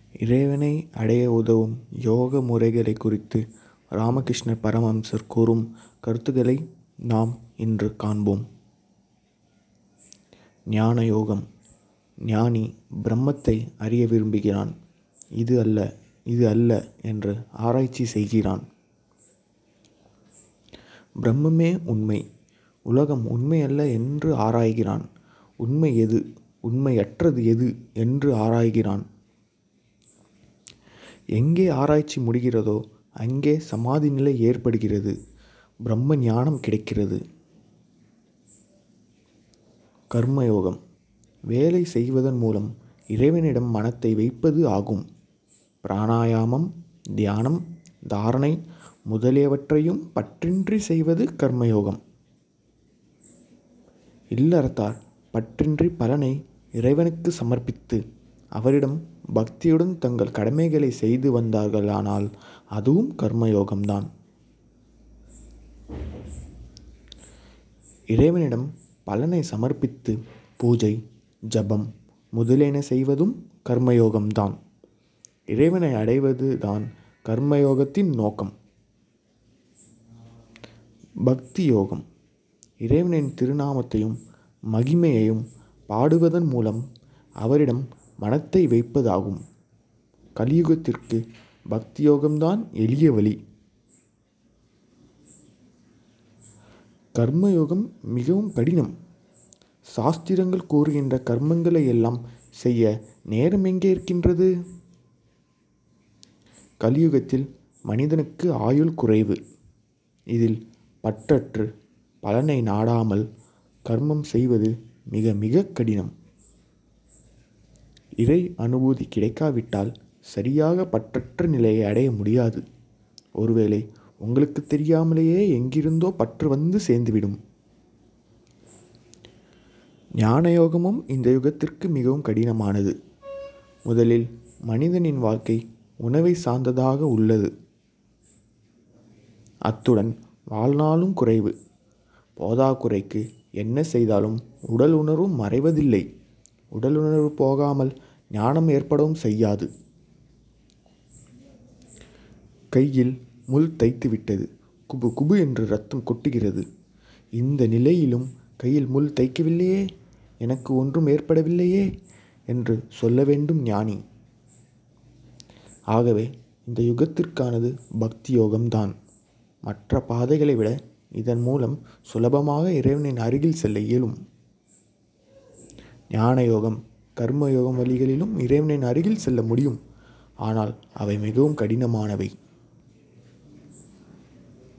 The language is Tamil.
இறைவனை அடைய உதவும் யோக முறைகளை குறித்து ராமகிருஷ்ண பரமஹம்சர் கூறும் கருத்துக்களை நாம் இன்று காண்போம் ஞான யோகம் ஞானி பிரம்மத்தை அறிய விரும்புகிறான் இது அல்ல இது அல்ல என்று ஆராய்ச்சி செய்கிறான் பிரம்மமே உண்மை உலகம் உண்மையல்ல என்று ஆராய்கிறான் உண்மை எது உண்மையற்றது எது என்று ஆராய்கிறான் எங்கே ஆராய்ச்சி முடிகிறதோ அங்கே சமாதி நிலை ஏற்படுகிறது பிரம்ம ஞானம் கிடைக்கிறது கர்மயோகம் வேலை செய்வதன் மூலம் இறைவனிடம் மனத்தை வைப்பது ஆகும் பிராணாயாமம் தியானம் தாரணை முதலியவற்றையும் பற்றின்றி செய்வது கர்மயோகம் இல்லறத்தார் பற்றின்றி பலனை இறைவனுக்கு சமர்ப்பித்து அவரிடம் பக்தியுடன் தங்கள் கடமைகளை செய்து வந்தார்களானால் அதுவும் கர்மயோகம்தான் இறைவனிடம் பலனை சமர்ப்பித்து பூஜை ஜபம் முதலியன செய்வதும் கர்மயோகம்தான் இறைவனை அடைவது தான் கர்மயோகத்தின் நோக்கம் பக்தி யோகம் இறைவனின் திருநாமத்தையும் மகிமையையும் பாடுவதன் மூலம் அவரிடம் மனத்தை வைப்பதாகும் கலியுகத்திற்கு பக்தி யோகம்தான் எளிய வழி கர்மயோகம் மிகவும் கடினம் சாஸ்திரங்கள் கூறுகின்ற கர்மங்களை எல்லாம் செய்ய நேரம் எங்கே இருக்கின்றது கலியுகத்தில் மனிதனுக்கு ஆயுள் குறைவு இதில் பற்றற்று பலனை நாடாமல் கர்மம் செய்வது மிக மிக கடினம் இறை அனுபூதி கிடைக்காவிட்டால் சரியாக பற்றற்ற நிலையை அடைய முடியாது ஒருவேளை உங்களுக்கு தெரியாமலேயே எங்கிருந்தோ பற்று வந்து சேர்ந்துவிடும் ஞானயோகமும் இந்த யுகத்திற்கு மிகவும் கடினமானது முதலில் மனிதனின் வாழ்க்கை உணவை சார்ந்ததாக உள்ளது அத்துடன் வாழ்நாளும் குறைவு போதாக்குறைக்கு என்ன செய்தாலும் உடல் உணர்வு மறைவதில்லை உடல் உணர்வு போகாமல் ஞானம் ஏற்படவும் செய்யாது கையில் முள் தைத்து விட்டது குபு குபு என்று ரத்தம் கொட்டுகிறது இந்த நிலையிலும் கையில் முள் தைக்கவில்லையே எனக்கு ஒன்றும் ஏற்படவில்லையே என்று சொல்ல வேண்டும் ஞானி ஆகவே இந்த யுகத்திற்கானது பக்தி யோகம்தான் மற்ற பாதைகளை விட இதன் மூலம் சுலபமாக இறைவனின் அருகில் செல்ல இயலும் ஞான யோகம் கர்ம யோகம் வழிகளிலும் இறைவனின் அருகில் செல்ல முடியும் ஆனால் அவை மிகவும் கடினமானவை